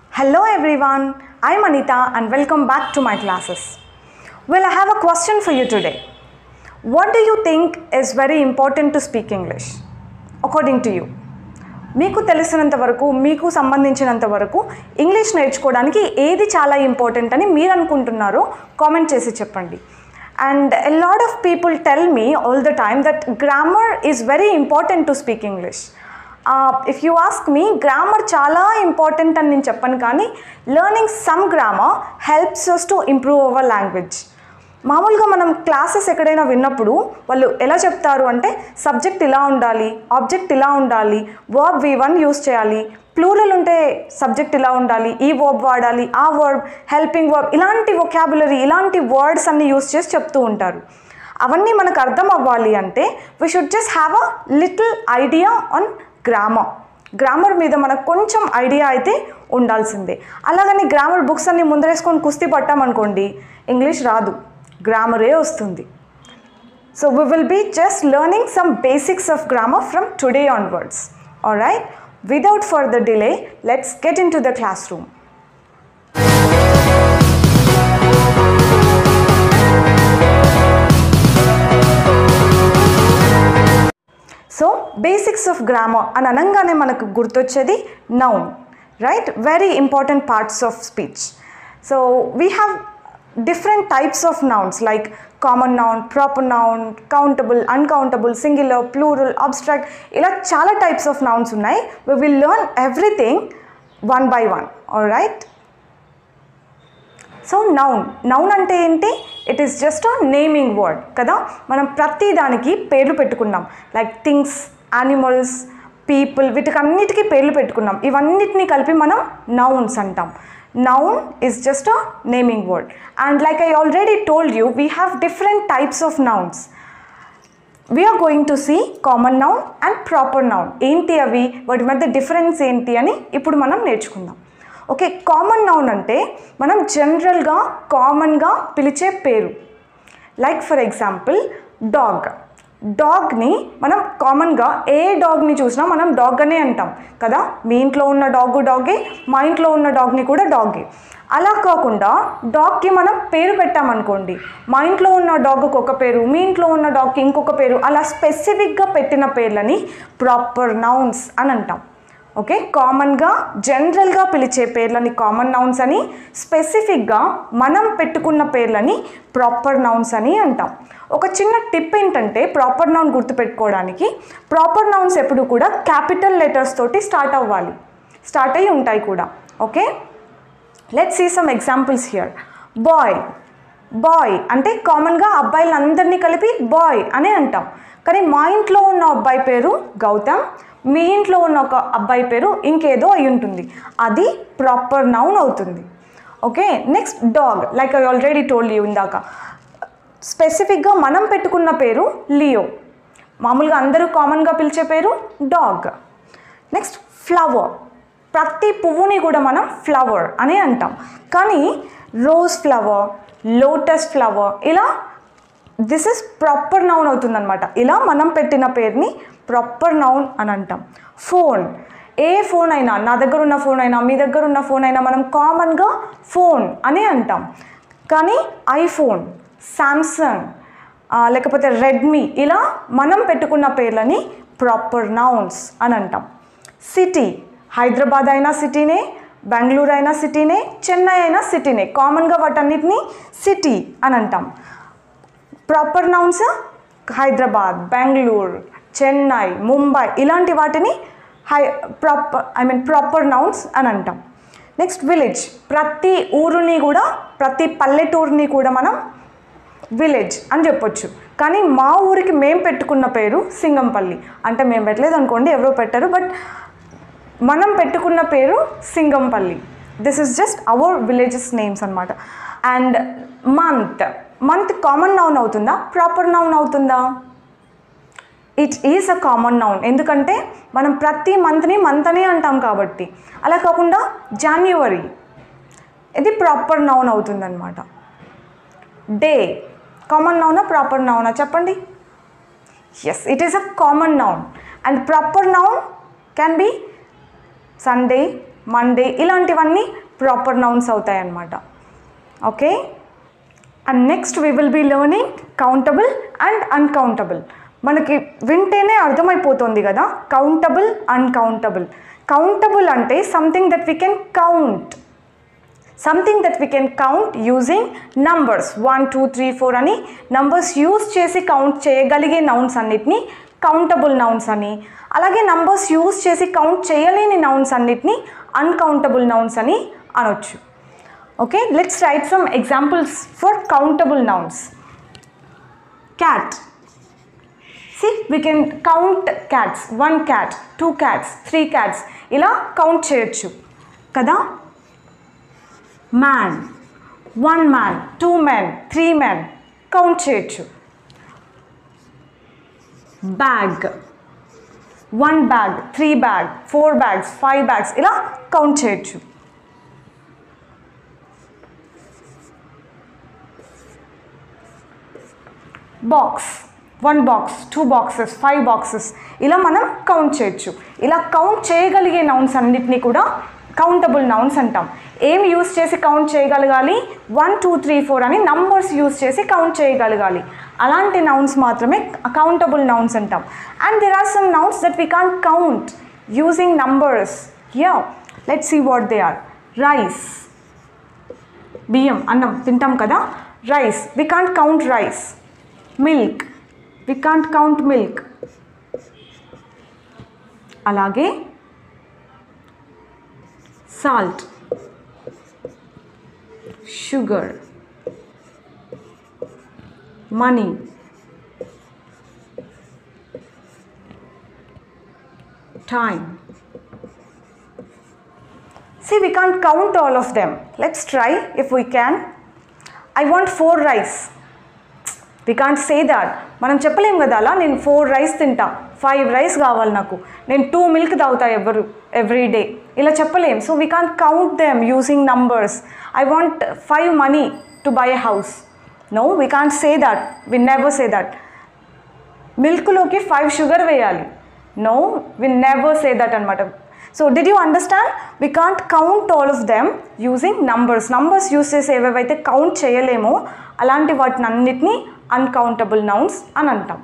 Hello everyone, I'm Anita and welcome back to my classes. Well, I have a question for you today. What do you think is very important to speak English? According to you. మీకు తెలిసినంత వరకు మీకు సంబంధించినంత వరకు English నేర్చుకోవడానికి ఏది చాలా important అని మీరు అనుకుంటున్నారో కామెంట్ చేసి చెప్పండి and a lot of people tell me all the time that grammar is very important to speak English if you ask me grammar చాలా ఇంపార్టెంట్ అని నేను చెప్పను కానీ learning some grammar helps us to improve our language మామూలుగా మనం classes ఎక్కడైనా విన్నప్పుడు వాళ్ళు ఎలా చెప్తారు అంటే సబ్జెక్ట్ ఇలా ఉండాలి ఆబ్జెక్ట్ ఇలా ఉండాలి వర్బ్ వి వన్ యూస్ చేయాలి ప్లూరల్ ఉంటే సబ్జెక్ట్ ఇలా ఉండాలి ఈ వర్బ్ వాడాలి ఆ వర్బ్ హెల్పింగ్ వర్బ్ ఇలాంటి వొకాబులరీ ఇలాంటి వర్డ్స్ అన్ని యూస్ చేసి చెప్తూ ఉంటారు అవన్నీ మనకు అర్థం అవ్వాలి అంటే we should just have a little idea on grammar grammar మీద మనకు కొంచెం ఐడియా అయితే ఉండాల్సిందే అలాగని గ్రామర్ బుక్స్ అన్ని ముందరేసుకొని కుస్తీ పట్టామనుకోండి ఇంగ్లీష్ రాదు గ్రామరే వస్తుంది so we will be just learning some basics of grammar from today onwards. Alright, without further delay, let's get into the classroom. So basics of grammar అని అనగానే మనకు గుర్తొచ్చేది noun right very important parts of speech so we have different types of nouns like common noun proper noun countable uncountable singular plural abstract ఇలా చాలా types of nouns ఉన్నాయి we will learn everything one by one all right so noun noun అంటే ఏంటి it is just a naming word కదా మనం ప్రతి దానికి పేర్లు పెట్టుకున్నాం లైక్ థింగ్స్ యానిమల్స్ పీపుల్ వీటికన్నిటికీ పేర్లు పెట్టుకున్నాం ఇవన్నిటిని కలిపి మనం నౌన్స్ అంటాం noun is just a naming word and like I already told you we have different types of nouns we're going to see common noun and proper noun ఏంటి అవి వాటి మధ్య డిఫరెన్స్ ఏంటి అని ఇప్పుడు మనం నేర్చుకుందాం ఓకే కామన్ నౌన్ అంటే మనం జనరల్గా కామన్గా పిలిచే పేరు లైక్ ఫర్ ఎగ్జాంపుల్ డాగ్ డాగ్ని మనం కామన్గా ఏ డాగ్ని చూసినా మనం డాగ్ అనే అంటాం కదా మీ ఇంట్లో ఉన్న డాగ్ డాగే మా ఇంట్లో ఉన్న డాగ్ని కూడా డాగే అలా కాకుండా డాగ్కి మనం పేరు పెట్టామనుకోండి మా ఇంట్లో ఉన్న డాగ్కి ఒక పేరు మీ ఇంట్లో ఉన్న డాగ్కి ఇంకొక పేరు అలా స్పెసిఫిక్గా పెట్టిన పేర్లని ప్రాపర్ నౌన్స్ అని అంటాం ఓకే కామన్గా జనరల్గా పిలిచే పేర్లని కామన్ నౌన్స్ అని స్పెసిఫిక్గా మనం పెట్టుకున్న పేర్లని ప్రాపర్ నౌన్స్ అని అంటాం ఒక చిన్న టిప్ ఏంటంటే ప్రాపర్ నౌన్ గుర్తుపెట్టుకోవడానికి ప్రాపర్ నౌన్స్ ఎప్పుడు కూడా క్యాపిటల్ లెటర్స్ తోటి స్టార్ట్ అవ్వాలి స్టార్ట్ అయ్యి ఉంటాయి కూడా okay let see some examples here boy boy అంటే కామన్గా అబ్బాయిలందరినీ కలిపి బాయ్ అనే అంటాం కానీ మా ఇంట్లో ఉన్న అబ్బాయి పేరు గౌతమ్ మీ ఇంట్లో ఉన్న ఒక అబ్బాయి పేరు ఇంకేదో అయి ఉంటుంది అది ప్రాపర్ నౌన్ అవుతుంది okay next dog like I already told you ఇందాక స్పెసిఫిక్గా మనం పెట్టుకున్న పేరు లియో మామూలుగా అందరూ కామన్గా పిలిచే పేరు డాగ్ నెక్స్ట్ ఫ్లవర్ ప్రతి పువ్వుని కూడా మనం ఫ్లవర్ అని అంటాం కానీ రోజ్ ఫ్లవర్ లోటస్ ఫ్లవర్ ఇలా దిస్ ఇస్ ప్రాపర్ నౌన్ అవుతుందన్నమాట ఇలా మనం పెట్టిన పేరుని ప్రాపర్ నౌన్ అని అంటాం ఫోన్ ఏ ఫోన్ అయినా నా దగ్గర ఉన్న ఫోన్ అయినా మీ దగ్గర ఉన్న ఫోన్ అయినా మనం కామన్గా ఫోన్ అని అంటాం కానీ ఐఫోన్ శాంసంగ్ లేకపోతే రెడ్మీ ఇలా మనం పెట్టుకున్న పేర్లని ప్రాపర్ నౌన్స్ అని అంటాం సిటీ హైదరాబాద్ అయినా సిటీనే బెంగళూరు అయినా సిటీనే చెన్నై అయినా సిటీనే కామన్గా వాటన్నిటిని సిటీ అని అంటాం ప్రాపర్ నౌన్స్ హైదరాబాద్ బెంగళూరు చెన్నై ముంబై ఇలాంటి వాటిని హై proper I mean proper nouns అని అంటాం నెక్స్ట్ విలేజ్ ప్రతి ఊరుని కూడా ప్రతి పల్లెటూరుని కూడా మనం విలేజ్ అని చెప్పొచ్చు కానీ మా ఊరికి మేము పెట్టుకున్న పేరు సింగంపల్లి అంటే మేము పెట్టలేదు అనుకోండి ఎవరో పెట్టారు బట్ మనం పెట్టుకున్న పేరు Singampalli this is just our villages names అనమాట and month month common noun అవుతుందా ప్రాపర్ నౌన్ అవుతుందా it is a common noun ఎందుకంటే మనం ప్రతి మంత్ని మంత్ అనే అంటాం కాబట్టి అలా కాకుండా జాన్యువరి ఇది ప్రాపర్ నౌన్ అవుతుందన్నమాట డే కామన్ నౌనా ప్రాపర్ నౌనా చెప్పండి yes it is a common noun and proper noun can be Sunday Monday ఇలాంటివన్నీ ప్రాపర్ నౌన్స్ అవుతాయి అన్నమాట okay and next we will be learning countable and uncountable మనకి వింటేనే అర్థమైపోతుంది కదా కౌంటబుల్ అన్కౌంటబుల్ కౌంటబుల్ అంటే something that we can count something that we can count using numbers one two three four అని numbers use చేసి count చేయగలిగే nouns అన్నిటినీ countable nouns అని అలాగే నంబర్స్ యూజ్ చేసి కౌంట్ చేయలేని నౌన్స్ అన్నిటినీ అన్కౌంటబుల్ నౌన్స్ అని అనొచ్చు okay let's write some examples for countable nouns cat see we can count cats one cat two cats three cats ఇలా కౌంట్ చేయొచ్చు కదా man one man two man three man count చేయొచ్చు bag one bag three bag four bags five bags ఇలా count చేయొచ్చు box one box two boxes five boxes ఇలా మనం count చేయొచ్చు ఇలా కౌంట్ చేయగలిగే నౌన్స్ అన్నిటినీ కూడా కౌంటబుల్ నౌన్స్ అంటాం ఏం యూస్ చేసి కౌంట్ చేయగలగాలి వన్ టూ త్రీ ఫోర్ అని నంబర్స్ యూస్ చేసి కౌంట్ చేయగలగాలి అలాంటి నౌన్స్ మాత్రమే కౌంటబుల్ నౌన్స్ అంటాం and there are some nouns that we can count using numbers yeah let see what they are rice బియ్యం అన్నం తింటాం కదా rice we can't count rice milk we can't count milk అలాగే salt sugar money time See, we can't count all of them. Let's try if we can. I want four rice. We can't say that. మనం చెప్పలేం కదా అలా నేను four rice తింటా five rice కావాలి నాకు నేను టూ మిల్క్ తాగుతా ఎవరు ఎవ్రీ డే ఇలా చెప్పలేం so we can't count them using numbers I want five money to buy a house no we can't say that we never say that మిల్క్లోకి five sugar వేయాలి no we never say that అనమాట so did you understand we can't count all of them using numbers numbers use చేసి ఏవేవైతే count చేయలేమో అలాంటి వాటిని అన్నిటినీ uncountable nouns అని అంటాం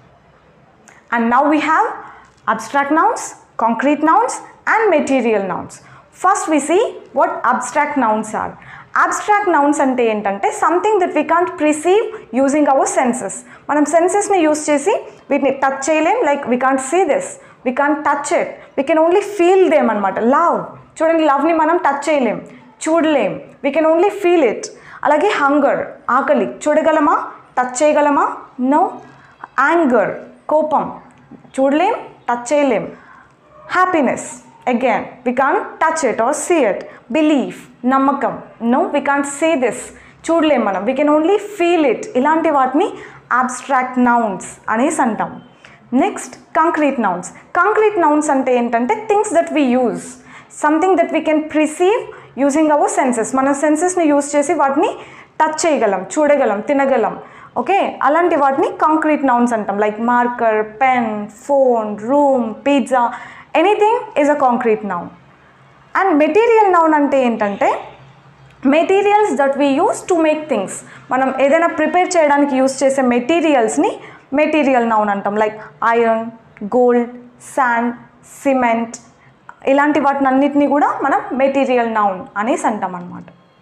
and now we have abstract nouns concrete nouns and material nouns first we see what abstract nouns are abstract nouns అంటే ఏంటంటే something that we can't perceive using our senses మనం సెన్సెస్ని use చేసి వీటిని touch చేయలేం like we can't see this we can't touch it we can only feel them అనమాట love చూడండి లవ్ని మనం టచ్ చేయలేం చూడలేం we can only feel it అలాగే హంగర్ ఆకలి చూడగలమా టచ్ చేయగలమా నో యాంగర్ కోపం చూడలేం టచ్ చేయలేం happiness again we can touch it or see it belief నమ్మకం no we can say this చూడలేం మనం we can only feel it ఇలాంటి వాటిని అబ్స్ట్రాక్ట్ నౌన్స్ అనేసి అంటాం next concrete nouns concrete nouns అంటే ఏంటంటే things that we use something that we can perceive using our senses మన సెన్సెస్ని యూజ్ చేసి వాటిని టచ్ చేయగలం చూడగలం తినగలం ఓకే అలాంటి వాటిని కాంక్రీట్ నౌన్స్ అంటాం like marker pen phone room pizza anything is a concrete noun and material noun అంటే ఏంటంటే materials that we use to make things మనం ఏదైనా ప్రిపేర్ చేయడానికి యూస్ చేసే మెటీరియల్స్ని మెటీరియల్ నౌన్ అంటాం like iron gold sand cement ఇలాంటి వాటిని అన్నిటినీ కూడా మనం మెటీరియల్ నౌన్ అనేసి అంటాం అనమాట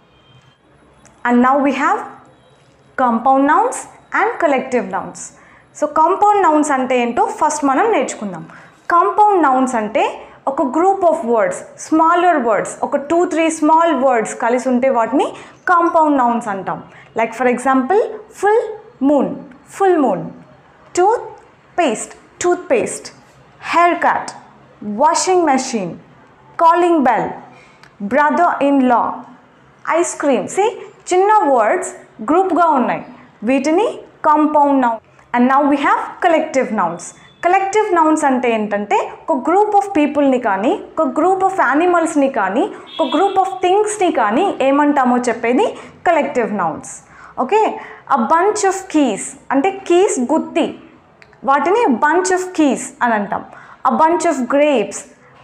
and now we have compound nouns and collective nouns so compound nouns అంటే ఏంటో ఫస్ట్ మనం నేర్చుకుందాం కాంపౌండ్ నౌన్స్ అంటే ఒక group of words smaller words ఒక టూ త్రీ స్మాల్ వర్డ్స్ కలిసి ఉంటే వాటిని కాంపౌండ్ నౌన్స్ అంటాం like for example full moon full moon toothpaste toothpaste haircut washing machine calling bell brother in law ice cream see చిన్న words గ్రూప్గా ఉన్నాయి వీటిని compound noun and now we have collective nouns collective nouns అంటే ఏంటంటే ఒక group of పీపుల్ని కానీ ఒక గ్రూప్ ఆఫ్ యానిమల్స్ని కానీ ఒక గ్రూప్ ఆఫ్ థింగ్స్ని కానీ ఏమంటామో చెప్పేది collective nouns okay a bunch of keys అంటే కీస్ గుత్తి వాటిని బంచ్ ఆఫ్ కీస్ అని అంటాం a bunch of grapes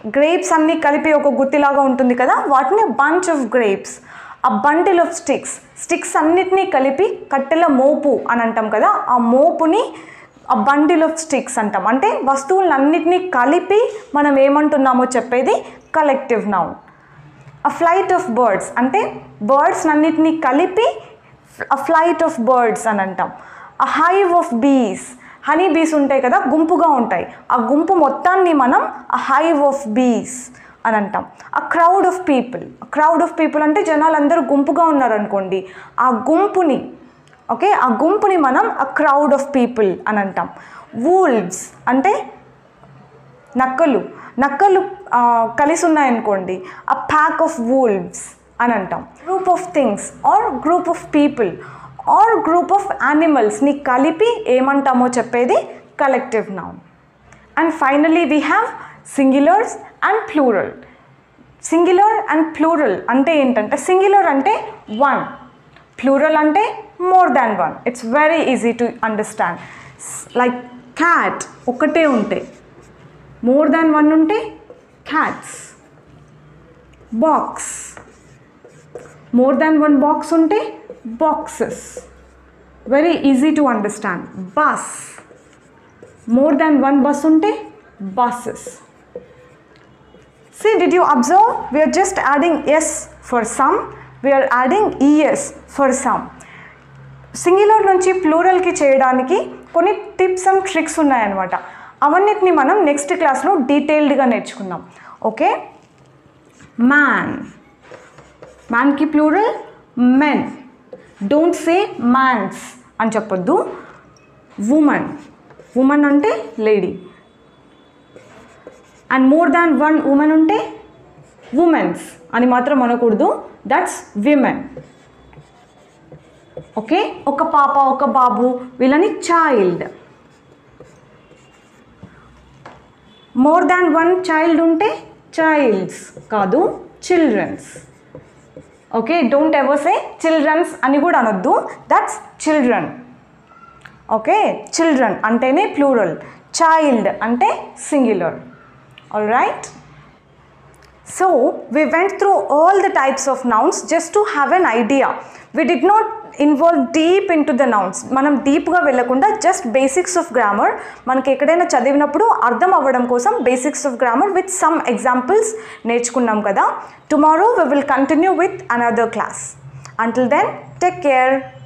grapes అన్నీ కలిపి ఒక గుత్తిలాగా ఉంటుంది కదా వాటిని bunch of grapes a bundle of sticks sticks అన్నిటినీ కలిపి కట్టెల మోపు అని అంటాం కదా ఆ మోపుని ఆ బండిల్ ఆఫ్ స్టిక్స్ అంటాం అంటే వస్తువులన్నిటినీ కలిపి మనం ఏమంటున్నామో చెప్పేది collective noun a flight of birds అంటే బర్డ్స్ అన్నిటినీ కలిపి అ ఫ్లైట్ ఆఫ్ బర్డ్స్ అని అంటాం a hive of bees honey bees ఉంటాయి కదా గుంపుగా ఉంటాయి ఆ గుంపు మొత్తాన్ని మనం అ హైవ్ ఆఫ్ బీస్ అని అంటాం a crowd of people crowd of people అంటే జనాలు అందరూ గుంపుగా ఉన్నారనుకోండి ఆ గుంపుని ఓకే ఆ గుంపుని మనం అ క్రౌడ్ ఆఫ్ పీపుల్ అని అంటాం వూల్వ్స్ అంటే నక్కలు నక్కలు ఆ, కలిసి ఉన్నాయనుకోండి ఆ ప్యాక్ ఆఫ్ వూల్వ్స్ అని అంటాం group of things or group of people or group of యానిమల్స్ని కలిపి ఏమంటామో చెప్పేది collective noun and finally we have singulars and plural singular and plural అంటే ఏంటంటే సింగులర్ అంటే వన్ ప్లూరల్ అంటే more than one it's very easy to understand like cat ఒకటే ఉంటాయి మోర్ దాన్ వన్ ఉంటే cats box more than one box ఉంటే boxes very easy to understand bus more than one bus ఉంటే buses See, did you observe? We are just adding S for some, we are adding ES for some. Singular నుంచి ప్లూరల్కి చేయడానికి కొన్ని tips and tricks ఉన్నాయన్నమాట అవన్నిటిని మనం next క్లాస్లో డీటెయిల్డ్గా నేర్చుకుందాం ఓకే మ్యాన్ మ్యాన్కి plural men don't say mans అని చెప్పొద్దు ఉమన్ ఉమన్ అంటే lady and more than one women ఉంటే ఉమెన్స్ అని మాత్రం అనకూడదు దట్స్ విమెన్ ఓకే ఒక పాప ఒక బాబు వీళ్ళని child more than one child ఉంటే చైల్డ్స్ కాదు childrens okay don't ever say childrens అని కూడా అనొద్దు దట్స్ చిల్డ్రన్ ఓకే చిల్డ్రన్ అంటేనే ప్లూరల్ చైల్డ్ అంటే singular all right so we went through all the types of nouns just to have an idea we did not involve deep into the nouns మనం డీప్గా వెళ్ళకుండా just basics of grammar మనకి ఎక్కడైనా చదివినప్పుడు అర్థం అవ్వడం కోసం basics of grammar with some examples నేర్చుకున్నాం కదా tomorrow we will continue with another class until then take care